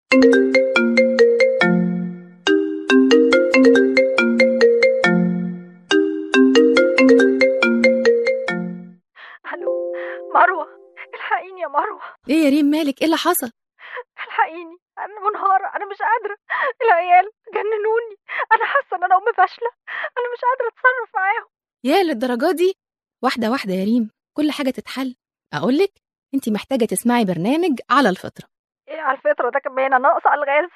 الو مروه الحقيني يا مروه ايه يا ريم مالك ايه اللي حصل الحقيني انا منهارة انا مش قادرة العيال جننوني انا حاسة ان انا ام فاشلة انا مش قادرة اتصرف معاهم يا للدرجه دي واحده واحده يا ريم كل حاجه تتحل اقولك انت محتاجه تسمعي برنامج على الفطره ايه على الفطرة ده كمان انا ناقصة الغاز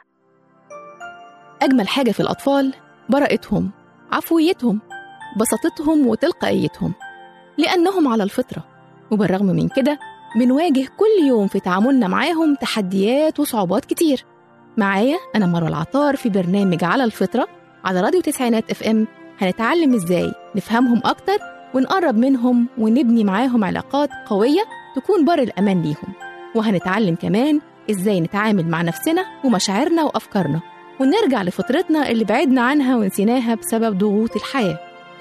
اجمل حاجه في الاطفال براءتهم عفويتهم بساطتهم وتلقائيتهم لانهم على الفطره وبالرغم من كده بنواجه كل يوم في تعاملنا معاهم تحديات وصعوبات كتير معايا انا مروه العطار في برنامج على الفطره على راديو تسعينات اف ام هنتعلم ازاي نفهمهم اكتر ونقرب منهم ونبني معاهم علاقات قويه تكون بر الامان ليهم وهنتعلم كمان ازاي نتعامل مع نفسنا ومشاعرنا وافكارنا ونرجع لفطرتنا اللي بعدنا عنها ونسيناها بسبب ضغوط الحياه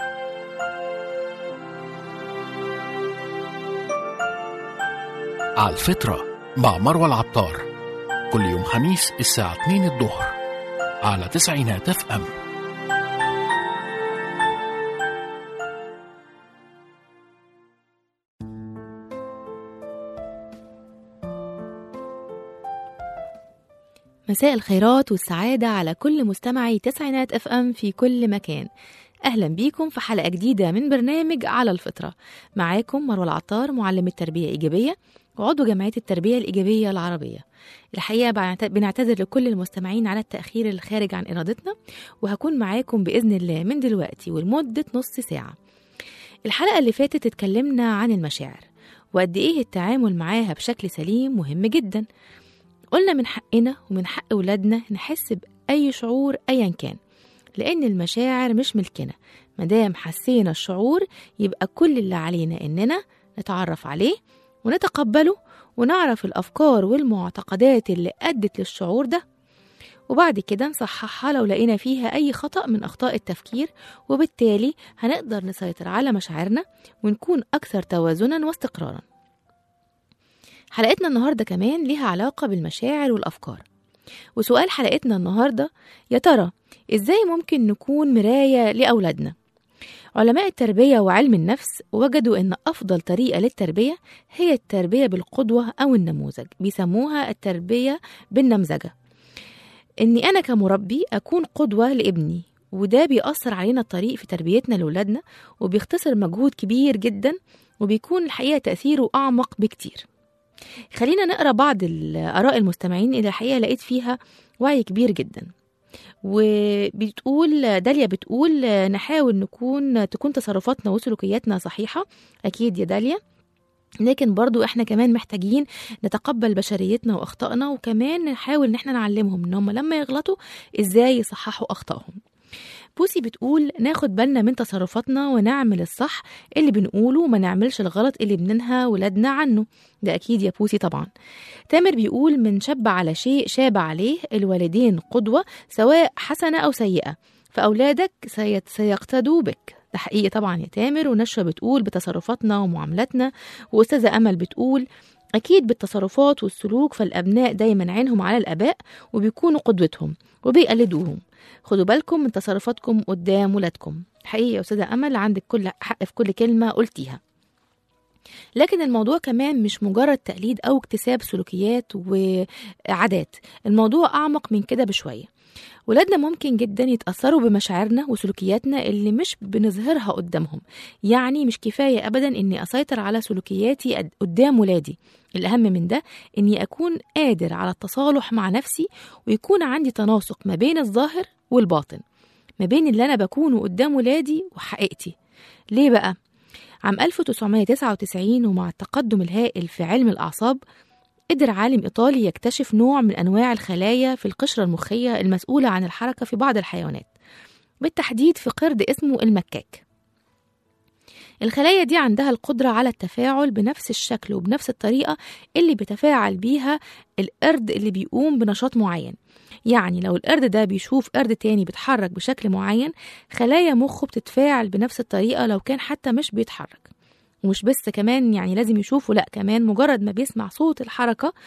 على الفطرة مع مروة العطار كل يوم خميس الساعة 2 الظهر على تسعينات اف ام مساء الخيرات والسعادة على كل مستمعي تسعينات اف ام في كل مكان أهلا بيكم في حلقة جديدة من برنامج على الفطرة معاكم مروة العطار معلمة تربية إيجابية وعضو جمعية التربية الإيجابية العربية الحقيقة بنعت- بنعتذر لكل المستمعين على التأخير الخارج عن إرادتنا وهكون معاكم بإذن الله من دلوقتي ولمدة نص ساعة الحلقة اللي فاتت اتكلمنا عن المشاعر وقد إيه التعامل معاها بشكل سليم مهم جدا قلنا من حقنا ومن حق ولادنا نحس بأي شعور أيا كان لأن المشاعر مش ملكنا مدام حسينا الشعور يبقى كل اللي علينا إننا نتعرف عليه ونتقبله ونعرف الأفكار والمعتقدات اللي أدت للشعور ده وبعد كده نصححها لو لقينا فيها أي خطأ من أخطاء التفكير وبالتالي هنقدر نسيطر على مشاعرنا ونكون أكثر توازنا واستقرارا حلقتنا النهاردة كمان ليها علاقة بالمشاعر والأفكار وسؤال حلقتنا النهاردة يا ترى إزاي ممكن نكون مراية لأولادنا؟ علماء التربية وعلم النفس وجدوا إن أفضل طريقة للتربية هي التربية بالقدوة أو النموذج بيسموها التربية بالنمذجة إني أنا كمربي أكون قدوة لابني وده بيأثر علينا الطريق في تربيتنا لأولادنا وبيختصر مجهود كبير جدا وبيكون الحقيقة تأثيره أعمق بكتير خلينا نقرا بعض الآراء المستمعين اللي الحقيقة لقيت فيها وعي كبير جدا وبتقول داليا بتقول نحاول نكون تكون تصرفاتنا وسلوكياتنا صحيحة أكيد يا داليا لكن برضو احنا كمان محتاجين نتقبل بشريتنا واخطائنا وكمان نحاول ان احنا نعلمهم ان هم لما يغلطوا ازاي يصححوا اخطائهم بوسي بتقول ناخد بالنا من تصرفاتنا ونعمل الصح اللي بنقوله وما نعملش الغلط اللي بننهى ولادنا عنه ده اكيد يا بوسي طبعا تامر بيقول من شب على شيء شاب عليه الوالدين قدوة سواء حسنة أو سيئة فأولادك سيت- سيقتدوا بك ده حقيقي طبعا يا تامر ونشوى بتقول بتصرفاتنا ومعاملاتنا وأستاذة أمل بتقول أكيد بالتصرفات والسلوك فالأبناء دايما عينهم على الآباء وبيكونوا قدوتهم وبيقلدوهم خدوا بالكم من تصرفاتكم قدام ولادكم حقيقي يا أستاذة أمل عندك كل حق في كل كلمة قلتيها لكن الموضوع كمان مش مجرد تقليد أو اكتساب سلوكيات وعادات الموضوع أعمق من كده بشوية ولادنا ممكن جدا يتأثروا بمشاعرنا وسلوكياتنا اللي مش بنظهرها قدامهم يعني مش كفاية أبدا إني أسيطر على سلوكياتي قد- قدام ولادي الأهم من ده إني أكون قادر على التصالح مع نفسي ويكون عندي تناسق ما بين الظاهر والباطن ما بين اللي أنا بكونه قدام ولادي وحقيقتي ليه بقى؟ عام 1999 ومع التقدم الهائل في علم الأعصاب قدر عالم إيطالي يكتشف نوع من أنواع الخلايا في القشرة المخية المسؤولة عن الحركة في بعض الحيوانات بالتحديد في قرد اسمه المكاك الخلايا دي عندها القدرة على التفاعل بنفس الشكل وبنفس الطريقة اللي بيتفاعل بيها القرد اللي بيقوم بنشاط معين يعني لو القرد ده بيشوف قرد تاني بيتحرك بشكل معين خلايا مخه بتتفاعل بنفس الطريقة لو كان حتى مش بيتحرك ومش بس كمان يعني لازم يشوفه لا كمان مجرد ما بيسمع صوت الحركة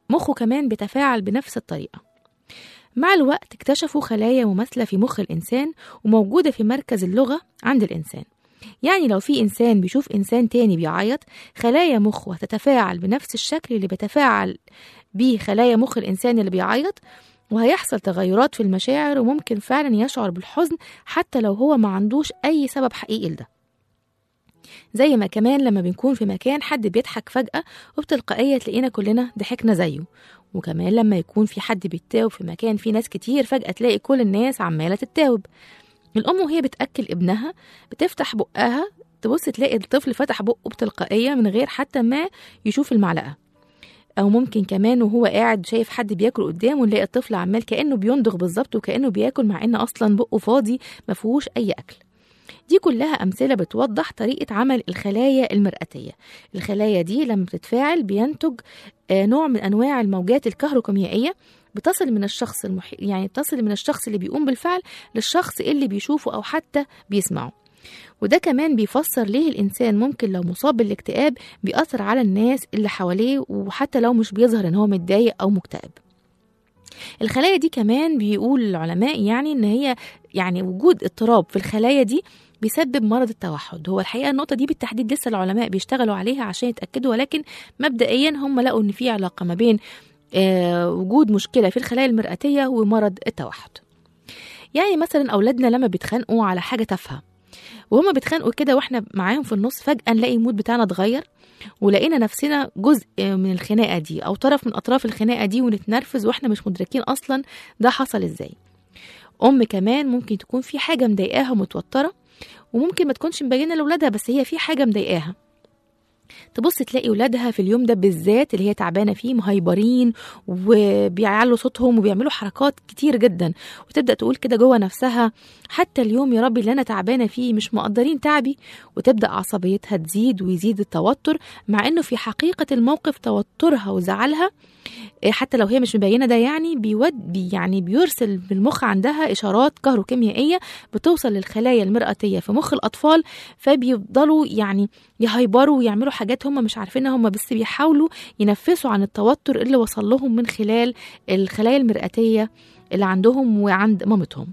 مخه كمان بيتفاعل بنفس الطريقة مع الوقت اكتشفوا خلايا مماثلة في مخ الإنسان وموجودة في مركز اللغة عند الإنسان يعني لو في إنسان بيشوف إنسان تاني بيعيط خلايا مخه هتتفاعل بنفس الشكل اللي بيتفاعل بيه خلايا مخ الإنسان اللي بيعيط وهيحصل تغيرات في المشاعر وممكن فعلا يشعر بالحزن حتى لو هو ما عندوش أي سبب حقيقي لده زي ما كمان لما بنكون في مكان حد بيضحك فجأة وبتلقائية تلاقينا كلنا ضحكنا زيه وكمان لما يكون في حد بيتاوب في مكان فيه ناس كتير فجأة تلاقي كل الناس عمالة تتاوب الأم وهي بتأكل ابنها بتفتح بقها تبص تلاقي الطفل فتح بقه بتلقائية من غير حتى ما يشوف المعلقة أو ممكن كمان وهو قاعد شايف حد بياكل قدامه نلاقي الطفل عمال كأنه بيندغ بالظبط وكأنه بياكل مع إن أصلا بقه فاضي مفيهوش أي أكل دي كلها أمثلة بتوضح طريقة عمل الخلايا المرئتية الخلايا دي لما بتتفاعل بينتج آه، نوع من أنواع الموجات الكهروكيميائية بتصل من الشخص المح... يعني تصل من الشخص اللي بيقوم بالفعل للشخص اللي بيشوفه أو حتى بيسمعه وده كمان بيفسر ليه الإنسان ممكن لو مصاب بالاكتئاب بيأثر على الناس اللي حواليه وحتى لو مش بيظهر إن هو متضايق أو مكتئب الخلايا دي كمان بيقول العلماء يعني إن هي يعني وجود اضطراب في الخلايا دي بيسبب مرض التوحد هو الحقيقه النقطه دي بالتحديد لسه العلماء بيشتغلوا عليها عشان يتاكدوا ولكن مبدئيا هم لقوا ان في علاقه ما بين آه وجود مشكله في الخلايا المرئتيه ومرض التوحد يعني مثلا اولادنا لما بيتخانقوا على حاجه تافهه وهما بيتخانقوا كده واحنا معاهم في النص فجاه نلاقي المود بتاعنا اتغير ولقينا نفسنا جزء من الخناقه دي او طرف من اطراف الخناقه دي ونتنرفز واحنا مش مدركين اصلا ده حصل ازاي ام كمان ممكن تكون في حاجه مضايقاها ومتوتره وممكن ما تكونش مبينه لاولادها بس هي في حاجه مضايقاها تبص تلاقي ولادها في اليوم ده بالذات اللي هي تعبانه فيه مهيبرين وبيعلوا صوتهم وبيعملوا حركات كتير جدا وتبدا تقول كده جوه نفسها حتى اليوم يا ربي اللي انا تعبانه فيه مش مقدرين تعبي وتبدا عصبيتها تزيد ويزيد التوتر مع انه في حقيقه الموقف توترها وزعلها حتى لو هي مش مبينه ده يعني بيود بي يعني بيرسل بالمخ عندها اشارات كهروكيميائيه بتوصل للخلايا المرئتيه في مخ الاطفال فبيفضلوا يعني يهيبروا ويعملوا حاجات هم مش عارفينها هم بس بيحاولوا ينفسوا عن التوتر اللي وصل لهم من خلال الخلايا المرئتيه اللي عندهم وعند مامتهم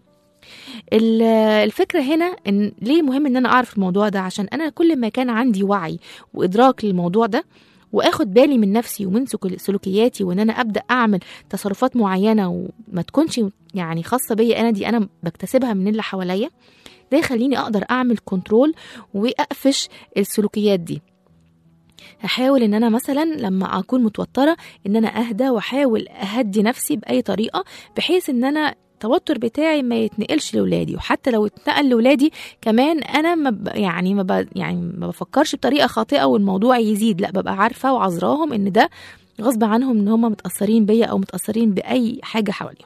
الفكرة هنا إن ليه مهم إن أنا أعرف الموضوع ده عشان أنا كل ما كان عندي وعي وإدراك للموضوع ده واخد بالي من نفسي ومن سلوكياتي وان انا ابدا اعمل تصرفات معينه وما تكونش يعني خاصه بيا انا دي انا بكتسبها من اللي حواليا ده يخليني اقدر اعمل كنترول واقفش السلوكيات دي هحاول ان انا مثلا لما اكون متوتره ان انا اهدى واحاول اهدي نفسي باي طريقه بحيث ان انا التوتر بتاعي ما يتنقلش لاولادي وحتى لو اتنقل لاولادي كمان انا ما ب... يعني ما ب... يعني ما بفكرش بطريقه خاطئه والموضوع يزيد لا ببقى عارفه وعذراهم ان ده غصب عنهم ان هم متاثرين بيا او متاثرين باي حاجه حواليهم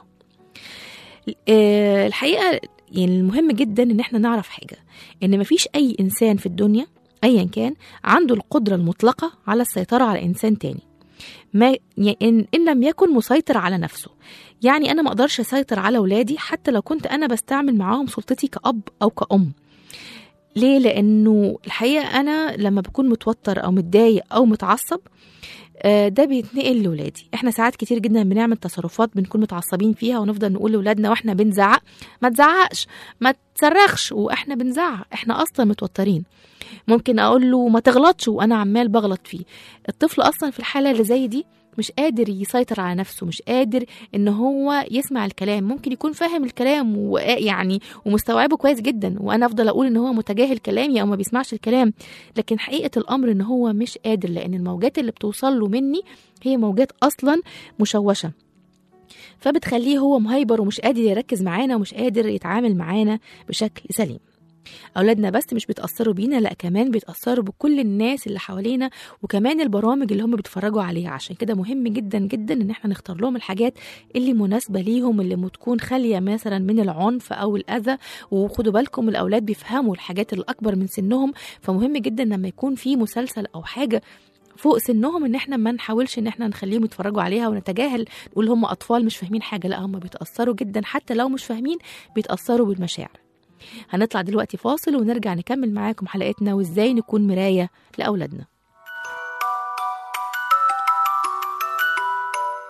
الحقيقه يعني المهم جدا ان احنا نعرف حاجه ان مفيش اي انسان في الدنيا ايا كان عنده القدره المطلقه على السيطره على انسان تاني ما إن, إن لم يكن مسيطر على نفسه يعني أنا ما أقدرش أسيطر على ولادي حتى لو كنت أنا بستعمل معاهم سلطتي كأب أو كأم ليه؟ لأنه الحقيقة أنا لما بكون متوتر أو متضايق أو متعصب ده بيتنقل لولادي احنا ساعات كتير جدا بنعمل تصرفات بنكون متعصبين فيها ونفضل نقول لاولادنا واحنا بنزعق ما تزعقش ما تصرخش واحنا بنزعق احنا اصلا متوترين ممكن اقول له ما تغلطش وانا عمال بغلط فيه الطفل اصلا في الحاله اللي زي دي مش قادر يسيطر على نفسه مش قادر ان هو يسمع الكلام ممكن يكون فاهم الكلام ويعني ومستوعبه كويس جدا وانا افضل اقول ان هو متجاهل كلامي او ما بيسمعش الكلام لكن حقيقه الامر ان هو مش قادر لان الموجات اللي بتوصل له مني هي موجات اصلا مشوشه فبتخليه هو مهيبر ومش قادر يركز معانا ومش قادر يتعامل معانا بشكل سليم اولادنا بس مش بيتاثروا بينا لا كمان بيتاثروا بكل الناس اللي حوالينا وكمان البرامج اللي هم بيتفرجوا عليها عشان كده مهم جدا جدا ان احنا نختار لهم الحاجات اللي مناسبه ليهم اللي بتكون خاليه مثلا من العنف او الاذى وخدوا بالكم الاولاد بيفهموا الحاجات الاكبر من سنهم فمهم جدا لما يكون في مسلسل او حاجه فوق سنهم ان احنا ما نحاولش ان احنا نخليهم يتفرجوا عليها ونتجاهل نقول هم اطفال مش فاهمين حاجه لا هم بيتاثروا جدا حتى لو مش فاهمين بيتاثروا بالمشاعر هنطلع دلوقتي فاصل ونرجع نكمل معاكم حلقتنا وازاي نكون مراية لأولادنا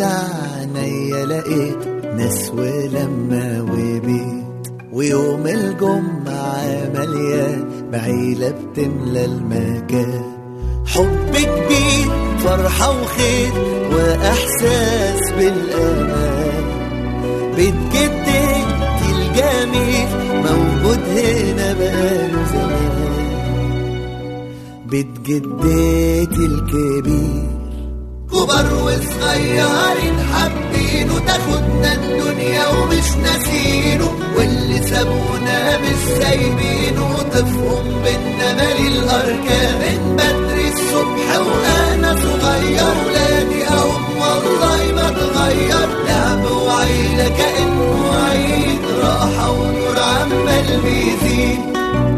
فتحت عينيا لقيت ناس ولما وبيت ويوم الجمعة مليان بعيلة بتملى المكان حب كبير فرحة وخير وإحساس بالأمان بيت جدتي الجميل موجود هنا بقاله زمان بيت جدتي الكبير كبار وصغيرين حابينه تاخدنا الدنيا ومش ناسينه واللي سابونا مش سايبينه طفهم بينا مالي الاركان من بدري الصبح وانا صغير ولادي اهم والله ما اتغير لعب وعيلة كأنه عيد راحة ونور عمال بيزيد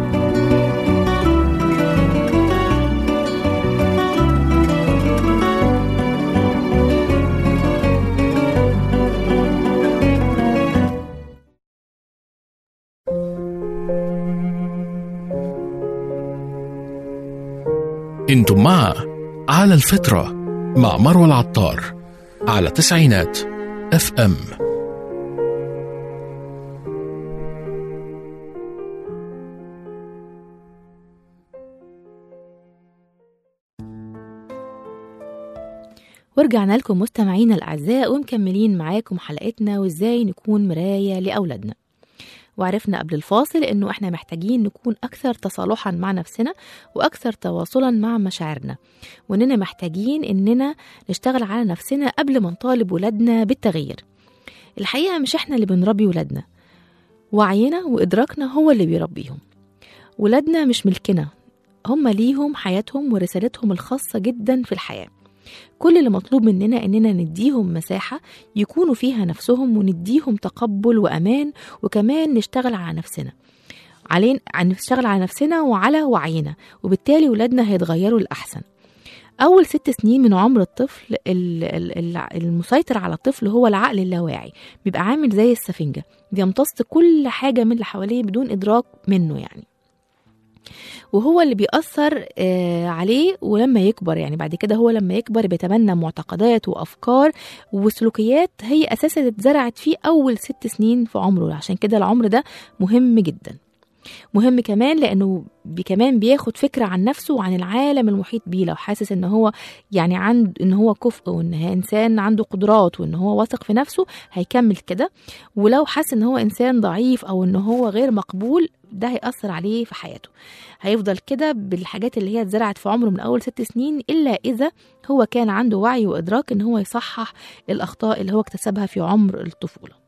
انتم مع على الفطرة مع مروى العطار على تسعينات اف ام ورجعنا لكم مستمعينا الأعزاء ومكملين معاكم حلقتنا وإزاي نكون مراية لأولادنا وعرفنا قبل الفاصل إنه إحنا محتاجين نكون أكثر تصالحا مع نفسنا وأكثر تواصلا مع مشاعرنا وإننا محتاجين إننا نشتغل على نفسنا قبل ما نطالب ولادنا بالتغيير الحقيقة مش إحنا اللي بنربي ولادنا وعينا وإدراكنا هو اللي بيربيهم ولادنا مش ملكنا هم ليهم حياتهم ورسالتهم الخاصة جدا في الحياة كل اللي مطلوب مننا اننا نديهم مساحه يكونوا فيها نفسهم ونديهم تقبل وامان وكمان نشتغل على نفسنا علينا نشتغل على نفسنا وعلى وعينا وبالتالي ولادنا هيتغيروا للاحسن أول ست سنين من عمر الطفل ال- ال- ال- المسيطر على الطفل هو العقل اللاواعي بيبقى عامل زي السفنجة بيمتص كل حاجة من اللي حواليه بدون إدراك منه يعني وهو اللي بيأثر آه، عليه ولما يكبر يعني بعد كده هو لما يكبر بيتبنى معتقدات وأفكار وسلوكيات هي أساسا اتزرعت فيه أول ست سنين في عمره عشان كده العمر ده مهم جدا مهم كمان لانه بي كمان بياخد فكره عن نفسه وعن العالم المحيط بيه لو حاسس ان هو يعني عند ان هو كفء وان هو انسان عنده قدرات وان هو واثق في نفسه هيكمل كده ولو حس ان هو انسان ضعيف او ان هو غير مقبول ده هيأثر عليه في حياته هيفضل كده بالحاجات اللي هي اتزرعت في عمره من اول ست سنين الا اذا هو كان عنده وعي وادراك ان هو يصحح الاخطاء اللي هو اكتسبها في عمر الطفوله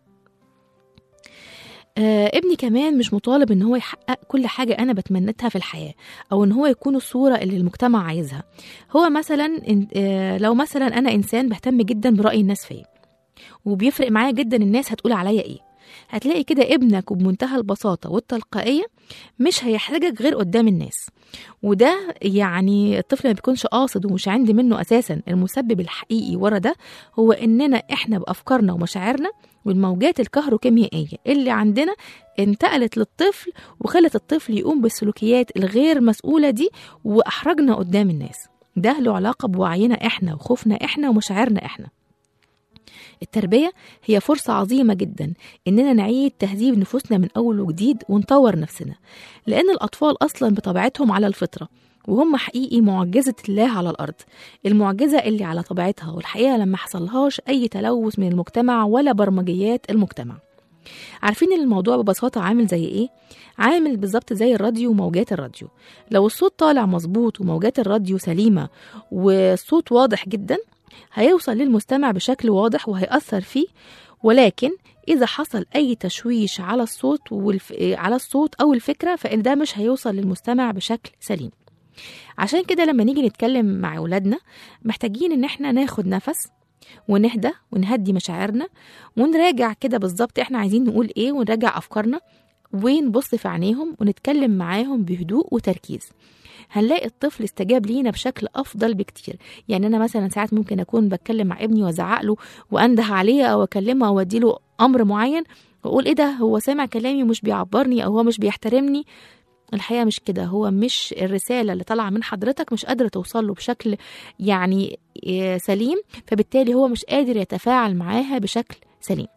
آه ابني كمان مش مطالب ان هو يحقق كل حاجة انا بتمنتها في الحياة او ان هو يكون الصورة اللي المجتمع عايزها هو مثلا إن- آه لو مثلا انا انسان بهتم جدا برأي الناس فيا وبيفرق معايا جدا الناس هتقول عليا ايه هتلاقي كده ابنك وبمنتهى البساطة والتلقائية مش هيحرجك غير قدام الناس وده يعني الطفل ما بيكونش قاصد ومش عندي منه اساسا المسبب الحقيقي ورا ده هو اننا احنا بافكارنا ومشاعرنا والموجات الكهروكيميائيه اللي عندنا انتقلت للطفل وخلت الطفل يقوم بالسلوكيات الغير مسؤوله دي واحرجنا قدام الناس ده له علاقه بوعينا احنا وخوفنا احنا ومشاعرنا احنا التربية هي فرصة عظيمة جدا إننا نعيد تهذيب نفوسنا من أول وجديد ونطور نفسنا لأن الأطفال أصلا بطبيعتهم على الفطرة وهم حقيقي معجزة الله على الأرض المعجزة اللي على طبيعتها والحقيقة لما حصلهاش أي تلوث من المجتمع ولا برمجيات المجتمع عارفين ان الموضوع ببساطة عامل زي ايه؟ عامل بالظبط زي الراديو وموجات الراديو لو الصوت طالع مظبوط وموجات الراديو سليمة والصوت واضح جدا هيوصل للمستمع بشكل واضح وهيأثر فيه ولكن إذا حصل أي تشويش على الصوت والف... على الصوت أو الفكرة فإن ده مش هيوصل للمستمع بشكل سليم عشان كده لما نيجي نتكلم مع أولادنا محتاجين إن احنا ناخد نفس ونهدى ونهدي مشاعرنا ونراجع كده بالظبط احنا عايزين نقول ايه ونراجع أفكارنا ونبص في عينيهم ونتكلم معاهم بهدوء وتركيز هنلاقي الطفل استجاب لينا بشكل افضل بكتير يعني انا مثلا ساعات ممكن اكون بتكلم مع ابني وازعق له وانده عليه او اكلمه او اديله امر معين واقول ايه ده هو سامع كلامي ومش بيعبرني او هو مش بيحترمني الحقيقة مش كده هو مش الرسالة اللي طالعة من حضرتك مش قادرة توصل له بشكل يعني آه، سليم فبالتالي هو مش قادر يتفاعل معاها بشكل سليم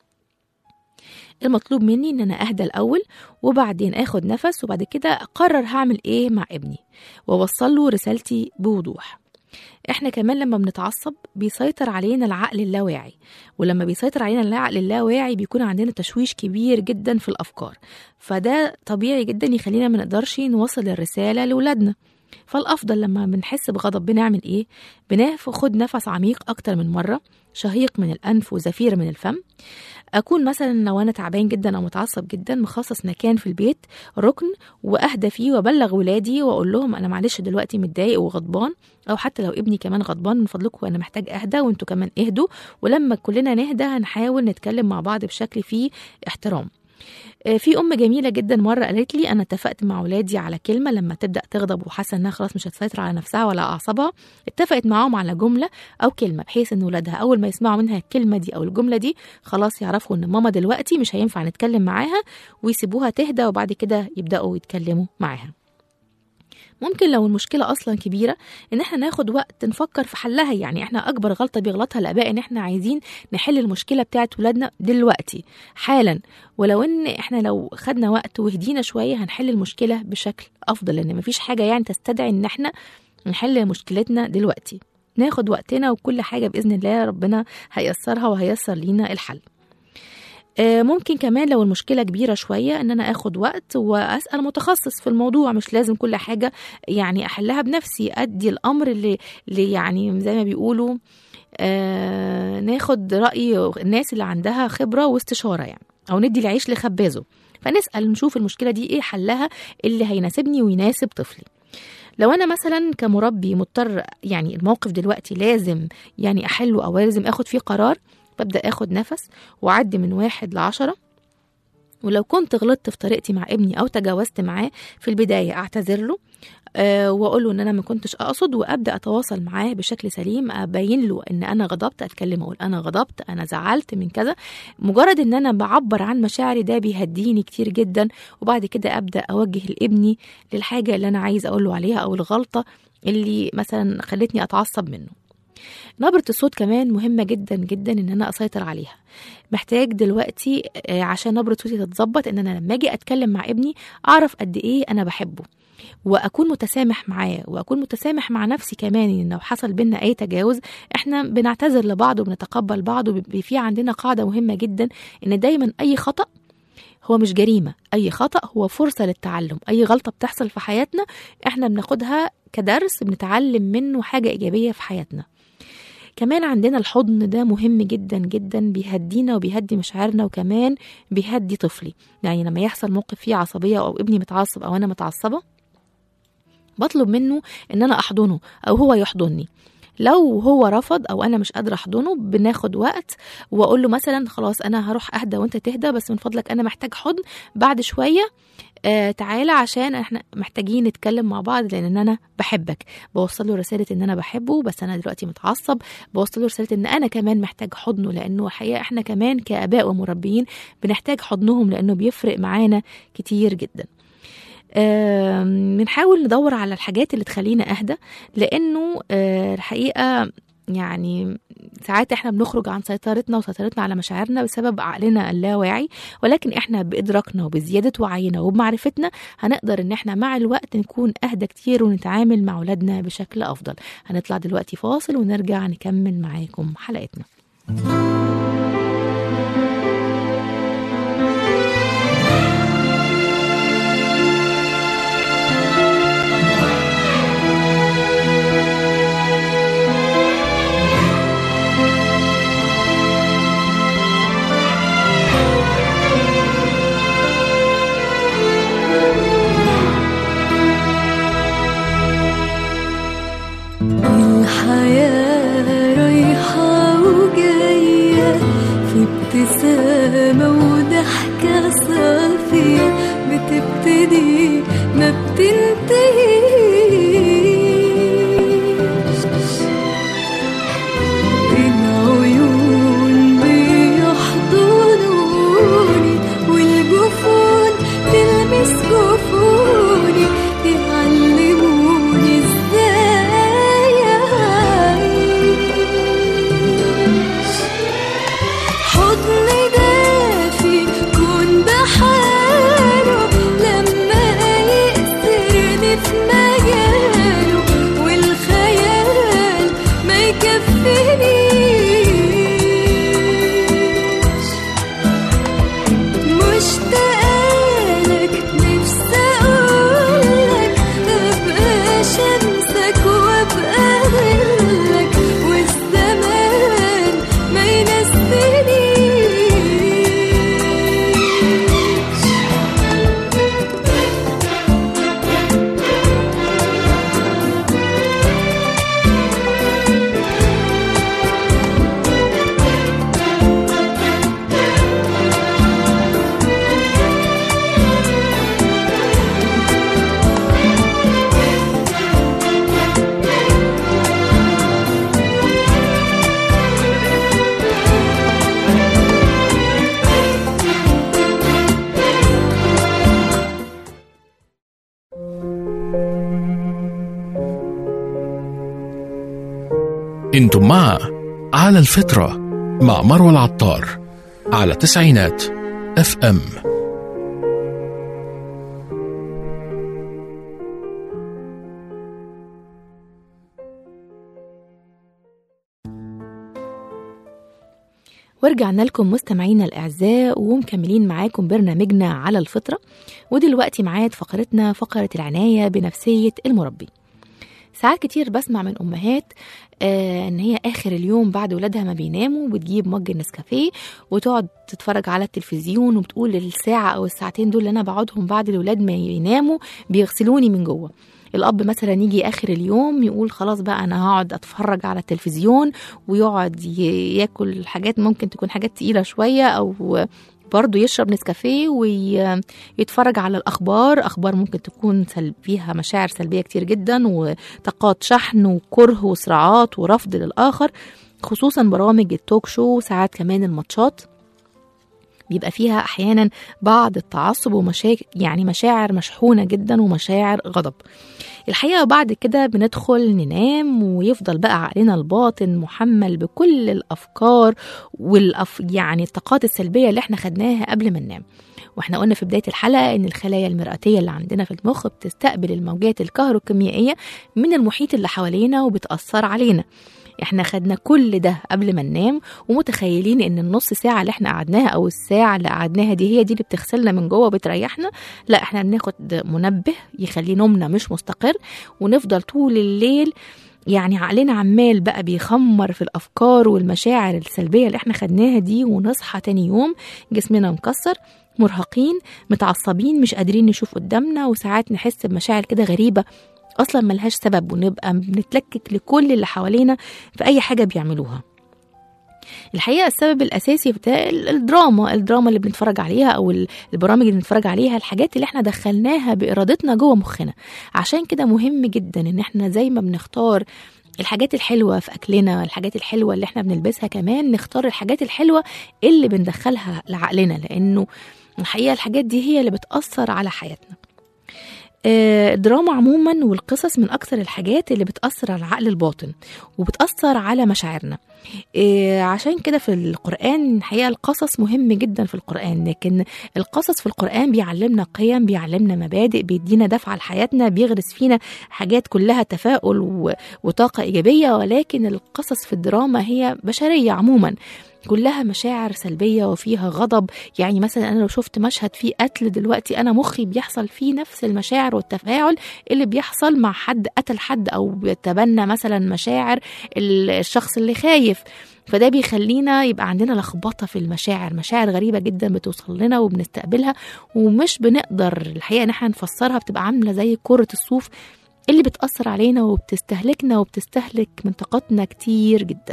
المطلوب مني ان انا اهدى الاول وبعدين اخد نفس وبعد كده اقرر هعمل ايه مع ابني واوصل له رسالتي بوضوح احنا كمان لما بنتعصب بيسيطر علينا العقل اللاواعي ولما بيسيطر علينا العقل اللاواعي بيكون عندنا تشويش كبير جدا في الافكار فده طبيعي جدا يخلينا ما نقدرش نوصل الرساله لاولادنا فالافضل لما بنحس بغضب بنعمل ايه بناخد نفس عميق اكتر من مره شهيق من الانف وزفير من الفم اكون مثلا لو انا تعبان جدا او متعصب جدا مخصص مكان في البيت ركن واهدى فيه وابلغ ولادي واقول لهم انا معلش دلوقتي متضايق وغضبان او حتى لو ابني كمان غضبان من فضلكم انا محتاج اهدى وانتوا كمان اهدوا ولما كلنا نهدى هنحاول نتكلم مع بعض بشكل فيه احترام آه، في ام جميله جدا مره قالت لي انا اتفقت مع ولادي على كلمه لما تبدا تغضب وحاسه انها خلاص مش هتسيطر على نفسها ولا اعصابها اتفقت معاهم على جمله او كلمه بحيث ان ولادها اول ما يسمعوا منها الكلمه دي او الجمله دي خلاص يعرفوا ان ماما دلوقتي مش هينفع نتكلم معاها ويسيبوها تهدى وبعد كده يبداوا يتكلموا معاها ممكن لو المشكلة أصلا كبيرة إن احنا ناخد وقت نفكر في حلها يعني احنا أكبر غلطة بيغلطها الآباء إن احنا عايزين نحل المشكلة بتاعت ولادنا دلوقتي حالا ولو إن احنا لو خدنا وقت وهدينا شوية هنحل المشكلة بشكل أفضل لأن مفيش حاجة يعني تستدعي إن احنا نحل مشكلتنا دلوقتي ناخد وقتنا وكل حاجة بإذن الله ربنا هيسرها وهيسر لينا الحل آه، ممكن كمان لو المشكلة كبيرة شوية ان انا اخد وقت واسأل متخصص في الموضوع مش لازم كل حاجة يعني احلها بنفسي ادي الامر اللي, اللي يعني زي ما بيقولوا آه ناخد رأي الناس اللي عندها خبرة واستشارة يعني او ندي العيش لخبازه فنسأل نشوف المشكلة دي ايه حلها اللي هيناسبني ويناسب طفلي لو انا مثلا كمربي مضطر يعني الموقف دلوقتي لازم يعني احله او لازم اخد فيه قرار ببدأ اخد نفس واعدي من واحد لعشرة ولو كنت غلطت في طريقتي مع ابني او تجاوزت معاه في البدايه اعتذر له أه واقول له ان انا ما كنتش اقصد وابدا اتواصل معاه بشكل سليم ابين له ان انا غضبت اتكلم اقول انا غضبت انا زعلت من كذا مجرد ان انا بعبر عن مشاعري ده بيهديني كتير جدا وبعد كده ابدا اوجه لابني للحاجه اللي انا عايز اقول له عليها او الغلطه اللي مثلا خلتني اتعصب منه نبرة الصوت كمان مهمة جدا جدا ان انا اسيطر عليها محتاج دلوقتي آه، عشان نبرة صوتي تتظبط ان انا لما اجي اتكلم مع ابني اعرف قد ايه انا بحبه واكون متسامح معاه واكون متسامح مع نفسي كمان ان لو حصل بينا اي تجاوز احنا بنعتذر لبعض وبنتقبل بعض وبيبقى في عندنا قاعده مهمه جدا ان دايما اي خطا هو مش جريمه اي خطا هو فرصه للتعلم اي غلطه بتحصل في حياتنا احنا بناخدها كدرس بنتعلم منه حاجه ايجابيه في حياتنا كمان عندنا الحضن ده مهم جدا جدا بيهدينا وبيهدي مشاعرنا وكمان بيهدي طفلي يعني لما يحصل موقف فيه عصبيه او ابني متعصب او انا متعصبه بطلب منه ان انا احضنه او هو يحضني لو هو رفض او انا مش قادره احضنه بناخد وقت واقول له مثلا خلاص انا هروح اهدى وانت تهدى بس من فضلك انا محتاج حضن بعد شويه آه تعالى عشان احنا محتاجين نتكلم مع بعض لان انا بحبك بوصل له رساله ان انا بحبه بس انا دلوقتي متعصب بوصل له رساله ان انا كمان محتاج حضنه لانه حقيقه احنا كمان كاباء ومربيين بنحتاج حضنهم لانه بيفرق معانا كتير جدا آم، بنحاول ندور على الحاجات اللي تخلينا اهدى لانه آه، الحقيقه يعني ساعات احنا بنخرج عن سيطرتنا وسيطرتنا على مشاعرنا بسبب عقلنا اللاواعي ولكن احنا بادراكنا وبزياده وعينا وبمعرفتنا هنقدر ان احنا مع الوقت نكون اهدى كتير ونتعامل مع اولادنا بشكل افضل هنطلع دلوقتي فاصل ونرجع نكمل معاكم حلقتنا الحياة رايحة وجاية في ابتسامة وضحكة صافية بتبتدي ما بتنتهيش العيون بيحضنوني والجفون تلمس جفوني نسينيش مشتاقلك نفسي اقولك ابقى شمسك وابقى ظلك والزمان ما ينسينيش انتم مع على الفطرة مع مروة العطار على تسعينات اف ام ورجعنا لكم مستمعينا الأعزاء ومكملين معاكم برنامجنا على الفطرة ودلوقتي معاد فقرتنا فقرة العناية بنفسية المربي ساعات كتير بسمع من أمهات آه إن هي آخر اليوم بعد ولادها ما بيناموا بتجيب مج النسكافيه وتقعد تتفرج على التلفزيون وبتقول الساعة أو الساعتين دول اللي أنا بقعدهم بعد الولاد ما يناموا بيغسلوني من جوه الاب مثلا يجي اخر اليوم يقول خلاص بقى انا هقعد اتفرج على التلفزيون ويقعد ي- ياكل حاجات ممكن تكون حاجات تقيله شويه او برضه يشرب نسكافيه ويتفرج على الاخبار اخبار ممكن تكون سل- فيها مشاعر سلبيه كتير جدا وطاقات شحن وكره وصراعات ورفض للاخر خصوصا برامج التوك شو وساعات كمان الماتشات بيبقى فيها احيانا بعض التعصب ومشاكل يعني مشاعر مشحونه جدا ومشاعر غضب الحقيقه بعد كده بندخل ننام ويفضل بقى عقلنا الباطن محمل بكل الافكار والأف يعني الطاقات السلبيه اللي احنا خدناها قبل ما ننام واحنا قلنا في بدايه الحلقه ان الخلايا المرئتيه اللي عندنا في المخ بتستقبل الموجات الكهروكيميائيه من المحيط اللي حوالينا وبتاثر علينا احنا خدنا كل ده قبل ما ننام ومتخيلين ان النص ساعه اللي احنا قعدناها او الساعه اللي قعدناها دي هي دي اللي بتغسلنا من جوه وبتريحنا لا احنا بناخد منبه يخلي نومنا مش مستقر ونفضل طول الليل يعني عقلنا عمال بقى بيخمر في الافكار والمشاعر السلبيه اللي احنا خدناها دي ونصحى تاني يوم جسمنا مكسر مرهقين متعصبين مش قادرين نشوف قدامنا وساعات نحس بمشاعر كده غريبه اصلا ملهاش سبب ونبقى بنتلكك لكل اللي حوالينا في اي حاجه بيعملوها الحقيقه السبب الاساسي في ده ال- الدراما الدراما اللي بنتفرج عليها او ال- البرامج اللي بنتفرج عليها الحاجات اللي احنا دخلناها بارادتنا جوه مخنا عشان كده مهم جدا ان احنا زي ما بنختار الحاجات الحلوة في أكلنا الحاجات الحلوة اللي احنا بنلبسها كمان نختار الحاجات الحلوة اللي بندخلها لعقلنا لأنه الحقيقة الحاجات دي هي اللي بتأثر على حياتنا آه، الدراما عموما والقصص من أكثر الحاجات اللي بتأثر على العقل الباطن وبتأثر على مشاعرنا آه، عشان كده في القرآن الحقيقة القصص مهم جدا في القرآن لكن القصص في القرآن بيعلمنا قيم بيعلمنا مبادئ بيدينا دفعة لحياتنا بيغرس فينا حاجات كلها تفاؤل و- وطاقة إيجابية ولكن القصص في الدراما هي بشرية عموما كلها مشاعر سلبية وفيها غضب يعني مثلا أنا لو شفت مشهد فيه قتل دلوقتي أنا مخي بيحصل فيه نفس المشاعر والتفاعل اللي بيحصل مع حد قتل حد أو بيتبنى مثلا مشاعر ال- الشخص اللي خايف فده بيخلينا يبقى عندنا لخبطة في المشاعر مشاعر غريبة جدا بتوصل لنا وبنستقبلها ومش بنقدر الحقيقة ان احنا نفسرها بتبقى عاملة زي كرة الصوف اللي بتأثر علينا وبتستهلكنا وبتستهلك من طاقتنا كتير جدا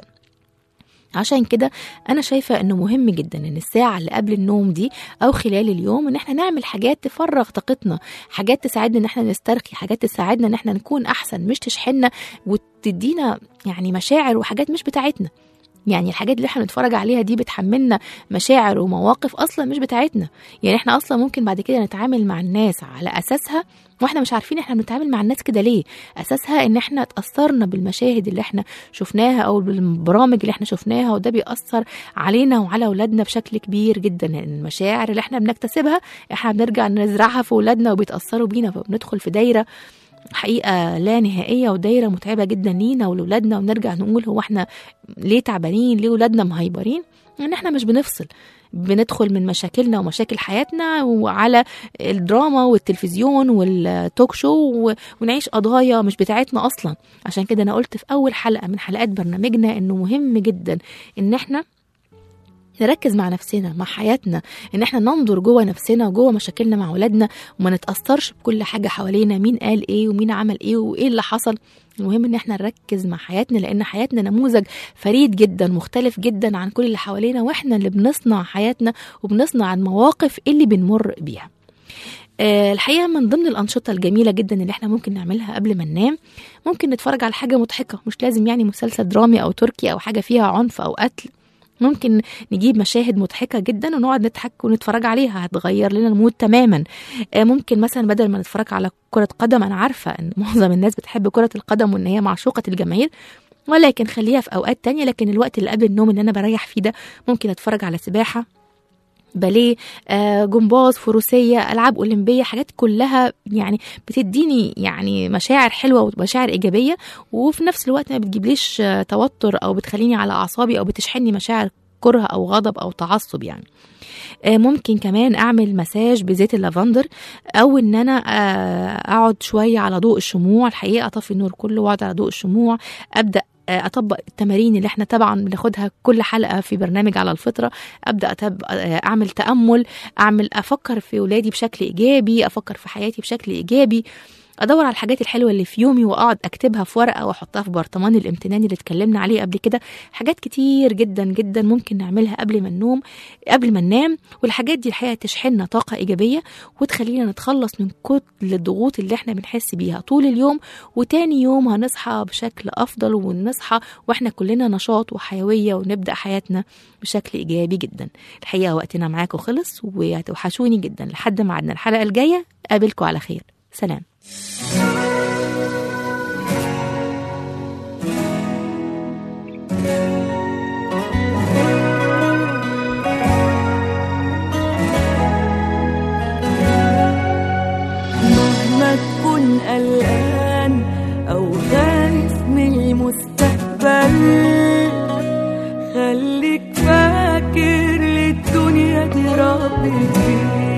عشان كده انا شايفه انه مهم جدا ان الساعه اللي قبل النوم دي او خلال اليوم ان احنا نعمل حاجات تفرغ طاقتنا حاجات تساعدنا ان احنا نسترخي حاجات تساعدنا ان احنا نكون احسن مش تشحننا وتدينا يعني مشاعر وحاجات مش بتاعتنا يعني الحاجات اللي احنا بنتفرج عليها دي بتحملنا مشاعر ومواقف اصلا مش بتاعتنا يعني احنا اصلا ممكن بعد كده نتعامل مع الناس على اساسها واحنا مش عارفين احنا بنتعامل مع الناس كده ليه اساسها ان احنا اتاثرنا بالمشاهد اللي احنا شفناها او بالبرامج اللي احنا شفناها وده بيأثر علينا وعلى اولادنا بشكل كبير جدا لان المشاعر اللي احنا بنكتسبها احنا بنرجع نزرعها في اولادنا وبيتأثروا بينا فبندخل في دايره حقيقة لا نهائية ودايرة متعبة جدا لينا ولولادنا ونرجع نقول هو احنا ليه تعبانين ليه ولادنا مهيبرين ان احنا مش بنفصل بندخل من مشاكلنا ومشاكل حياتنا وعلى الدراما والتلفزيون والتوك شو و- ونعيش قضايا مش بتاعتنا اصلا عشان كده انا قلت في اول حلقة من حلقات برنامجنا انه مهم جدا ان احنا نركز مع نفسنا مع حياتنا ان احنا ننظر جوه نفسنا وجوه مشاكلنا مع ولادنا وما نتاثرش بكل حاجه حوالينا مين قال ايه ومين عمل ايه وايه اللي حصل المهم ان احنا نركز مع حياتنا لان حياتنا نموذج فريد جدا مختلف جدا عن كل اللي حوالينا واحنا اللي بنصنع حياتنا وبنصنع المواقف اللي بنمر بيها آه، الحقيقه من ضمن الانشطه الجميله جدا اللي احنا ممكن نعملها قبل ما ننام ممكن نتفرج على حاجه مضحكه مش لازم يعني مسلسل درامي او تركي او حاجه فيها عنف او قتل ممكن نجيب مشاهد مضحكة جدا ونقعد نضحك ونتفرج عليها هتغير لنا المود تماما آه، ممكن مثلا بدل ما نتفرج على كرة قدم أنا عارفة إن معظم الناس بتحب كرة القدم وإن هي معشوقة الجماهير ولكن خليها في أوقات تانية لكن الوقت اللي قبل النوم اللي أنا بريح فيه ده ممكن أتفرج على سباحة باليه آه، جمباز فروسيه العاب اولمبيه حاجات كلها يعني بتديني يعني مشاعر حلوه ومشاعر ايجابيه وفي نفس الوقت ما بتجيبليش آه، توتر او بتخليني على اعصابي او بتشحنني مشاعر كره او غضب او تعصب يعني آه، ممكن كمان اعمل مساج بزيت اللافندر او ان انا آه، اقعد شويه على ضوء الشموع الحقيقه اطفي النور كله واقعد على ضوء الشموع ابدا آه، اطبق التمارين اللي احنا طبعا بناخدها كل حلقه في برنامج على الفطره ابدا أتب... آه، اعمل تامل اعمل افكر في ولادي بشكل ايجابي افكر في حياتي بشكل ايجابي ادور على الحاجات الحلوه اللي في يومي واقعد اكتبها في ورقه واحطها في برطمان الامتنان اللي اتكلمنا عليه قبل كده حاجات كتير جدا جدا ممكن نعملها قبل ما ننوم قبل ما ننام والحاجات دي الحقيقه تشحننا طاقه ايجابيه وتخلينا نتخلص من كل الضغوط اللي احنا بنحس بيها طول اليوم وتاني يوم هنصحى بشكل افضل ونصحى واحنا كلنا نشاط وحيويه ونبدا حياتنا بشكل ايجابي جدا الحقيقه وقتنا معاكم خلص وهتوحشوني جدا لحد ما عدنا الحلقه الجايه قابلكم على خير سلام مهما تكون قلقان أو خايف من المستقبل خليك فاكر للدنيا دي رب فيك